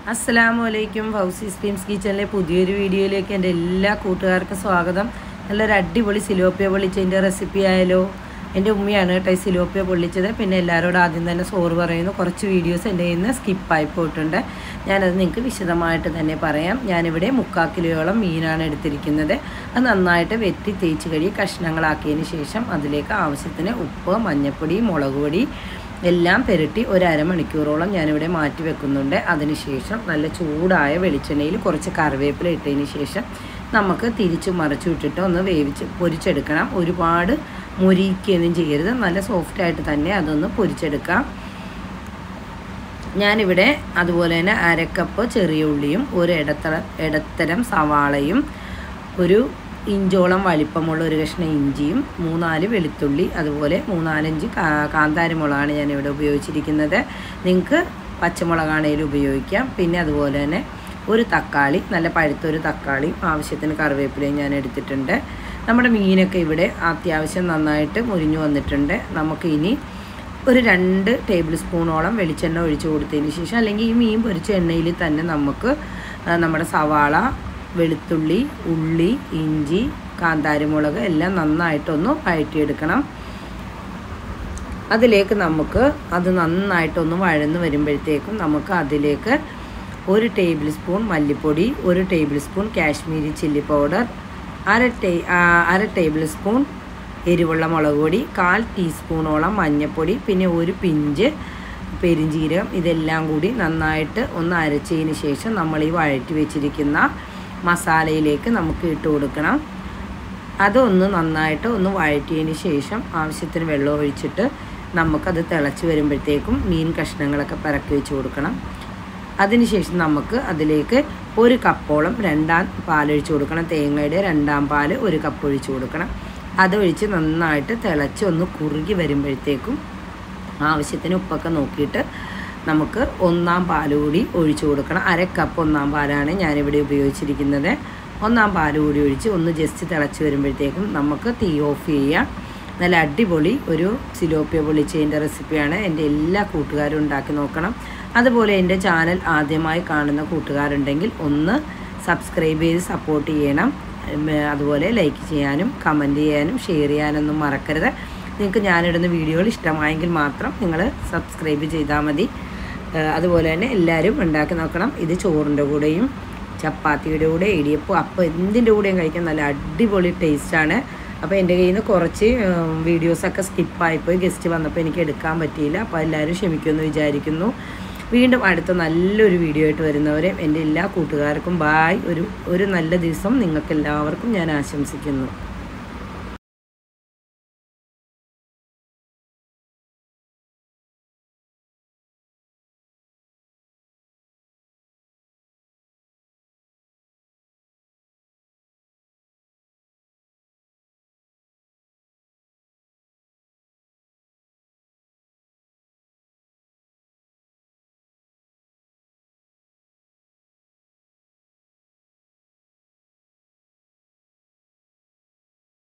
അസ്സലാമു അലൈക്കും Fauci streams കിച്ചണിലെ പുതിയൊരു വീഡിയോയിലേക്ക് എൻ്റെ എല്ലാ കൂട്ടുകാർക്കും സ്വാഗതം നല്ലൊരു അടിപൊളി സിലോപ്പിയ പൊള്ളിച്ചതിൻ്റെ റെസിപ്പി ആയാലോ എൻ്റെ ഉമ്മയാണ് കേട്ടോ ഈ സിലോപ്പിയ പൊള്ളിച്ചത് പിന്നെ എല്ലാവരോടും ആദ്യം തന്നെ സോറ് പറയുന്നു കുറച്ച് വീഡിയോസ് എൻ്റെ കയ്യിൽ നിന്ന് സ്കിപ്പായി പോയിട്ടുണ്ട് ഞാനത് നിങ്ങൾക്ക് വിശദമായിട്ട് തന്നെ പറയാം ഞാനിവിടെ മുക്കാൽ കിലോയോളം മീനാണ് എടുത്തിരിക്കുന്നത് അത് നന്നായിട്ട് വെട്ടി തേച്ച് കഴുകി കഷ്ണങ്ങളാക്കിയതിന് ശേഷം അതിലേക്ക് ആവശ്യത്തിന് ഉപ്പ് മഞ്ഞൾപ്പൊടി മുളക് പൊടി എല്ലാം പുരട്ടി ഒരു അരമണിക്കൂറോളം ഞാനിവിടെ മാറ്റി വെക്കുന്നുണ്ട് അതിനുശേഷം നല്ല ചൂടായ വെളിച്ചെണ്ണയിൽ കുറച്ച് കറിവേപ്പില ഇട്ടതിന് ശേഷം നമുക്ക് തിരിച്ചു മറിച്ചു ഇട്ടിട്ട് ഒന്ന് വേവിച്ച് പൊരിച്ചെടുക്കണം ഒരുപാട് മുരിക്കുകയൊന്നും ചെയ്യരുത് നല്ല സോഫ്റ്റായിട്ട് തന്നെ അതൊന്ന് പൊരിച്ചെടുക്കാം ഞാനിവിടെ അതുപോലെ തന്നെ അരക്കപ്പ് ചെറിയ ഉള്ളിയും ഒരു ഇടത്തര ഇടത്തരം സവാളയും ഒരു ഇഞ്ചോളം വലിപ്പമുള്ള ഒരു കഷ്ണം ഇഞ്ചിയും മൂന്നാല് വെളുത്തുള്ളി അതുപോലെ മൂന്നാലഞ്ച് കാ കാന്താരിമുളകാണ് ഞാനിവിടെ ഉപയോഗിച്ചിരിക്കുന്നത് നിങ്ങൾക്ക് പച്ചമുളകാണേലും ഉപയോഗിക്കാം പിന്നെ അതുപോലെ തന്നെ ഒരു തക്കാളി നല്ല പഴുത്തൊരു തക്കാളി ആവശ്യത്തിന് കറിവേപ്പിലയും ഞാൻ എടുത്തിട്ടുണ്ട് നമ്മുടെ മീനൊക്കെ ഇവിടെ അത്യാവശ്യം നന്നായിട്ട് മുരിഞ്ഞു വന്നിട്ടുണ്ട് നമുക്ക് ഇനി ഒരു രണ്ട് ടേബിൾ സ്പൂണോളം വെളിച്ചെണ്ണ ഒഴിച്ച് കൊടുത്തതിന് ശേഷം അല്ലെങ്കിൽ ഈ മീൻ പൊരിച്ച എണ്ണയിൽ തന്നെ നമുക്ക് നമ്മുടെ സവാള വെളുത്തുള്ളി ഉള്ളി ഇഞ്ചി കാന്താരിമുളക് എല്ലാം നന്നായിട്ടൊന്ന് വഴറ്റിയെടുക്കണം അതിലേക്ക് നമുക്ക് അത് നന്നായിട്ടൊന്ന് വഴന്ന് വരുമ്പോഴത്തേക്കും നമുക്ക് അതിലേക്ക് ഒരു ടേബിൾ സ്പൂൺ മല്ലിപ്പൊടി ഒരു table spoon Kashmiri chilli powder അര ടേ അര ടേബിൾ സ്പൂൺ എരിവുള്ള മുളക് പൊടി കാൽ ടീസ്പൂണോളം മഞ്ഞൾപ്പൊടി പിന്നെ ഒരു പിഞ്ച് പെരിഞ്ജീരകം ഇതെല്ലാം കൂടി നന്നായിട്ട് ഒന്ന് അരച്ചതിന് ശേഷം നമ്മൾ ഈ വഴറ്റി വെച്ചിരിക്കുന്ന മസാലയിലേക്ക് നമുക്ക് ഇട്ട് കൊടുക്കണം അതൊന്ന് നന്നായിട്ട് ഒന്ന് വഴറ്റിയതിന് ശേഷം ആവശ്യത്തിന് വെള്ളം ഒഴിച്ചിട്ട് നമുക്കത് തിളച്ച് വരുമ്പോഴത്തേക്കും മീൻ കഷ്ണങ്ങളൊക്കെ പിറക്കി വെച്ച് കൊടുക്കണം അതിനുശേഷം നമുക്ക് അതിലേക്ക് ഒരു കപ്പോളം രണ്ടാം പാലൊഴിച്ച് കൊടുക്കണം തേങ്ങയുടെ രണ്ടാം പാൽ ഒരു കപ്പ് ഒഴിച്ച് കൊടുക്കണം അതൊഴിച്ച് നന്നായിട്ട് തിളച്ച് ഒന്ന് കുറുകി വരുമ്പോഴത്തേക്കും ആവശ്യത്തിന് ഉപ്പൊക്കെ നോക്കിയിട്ട് നമുക്ക് ഒന്നാം പാൽ കൂടി ഒഴിച്ചു കൊടുക്കണം അര കപ്പ് ഒന്നാം പാലാണ് ഞാനിവിടെ ഉപയോഗിച്ചിരിക്കുന്നത് ഒന്നാം പാൽ കൂടി ഒഴിച്ച് ഒന്ന് ജസ്റ്റ് തിളച്ച് വരുമ്പോഴത്തേക്കും നമുക്ക് തീ ഓഫ് ചെയ്യാം നല്ല അടിപൊളി ഒരു സിലോപ്പിയ പൊളിച്ചതിൻ്റെ റെസിപ്പിയാണ് എൻ്റെ എല്ലാ കൂട്ടുകാരും ഉണ്ടാക്കി നോക്കണം അതുപോലെ എൻ്റെ ചാനൽ ആദ്യമായി കാണുന്ന കൂട്ടുകാരുണ്ടെങ്കിൽ ഒന്ന് സബ്സ്ക്രൈബ് ചെയ്ത് സപ്പോർട്ട് ചെയ്യണം അതുപോലെ ലൈക്ക് ചെയ്യാനും കമൻറ്റ് ചെയ്യാനും ഷെയർ ചെയ്യാനൊന്നും മറക്കരുത് നിങ്ങൾക്ക് ഞാനിടുന്ന വീഡിയോകൾ ഇഷ്ടമായെങ്കിൽ മാത്രം നിങ്ങൾ സബ്സ്ക്രൈബ് ചെയ്താൽ മതി അതുപോലെ തന്നെ എല്ലാവരും ഉണ്ടാക്കി നോക്കണം ഇത് ചോറിൻ്റെ കൂടെയും ചപ്പാത്തിയുടെ കൂടെ ഇടിയപ്പം അപ്പം എന്തിൻ്റെ കൂടെയും കഴിക്കാൻ നല്ല അടിപൊളി ടേസ്റ്റാണ് അപ്പോൾ എൻ്റെ കയ്യിൽ നിന്ന് കുറച്ച് വീഡിയോസൊക്കെ സ്കിപ്പായിപ്പോയി ഗസ്റ്റ് വന്നപ്പോൾ എനിക്ക് എടുക്കാൻ പറ്റിയില്ല അപ്പോൾ എല്ലാവരും ക്ഷമിക്കുമെന്ന് വിചാരിക്കുന്നു വീണ്ടും അടുത്ത നല്ലൊരു വീഡിയോ ആയിട്ട് വരുന്നവരെ എൻ്റെ എല്ലാ കൂട്ടുകാർക്കും ബായ് ഒരു ഒരു നല്ല ദിവസം നിങ്ങൾക്ക് എല്ലാവർക്കും ഞാൻ ആശംസിക്കുന്നു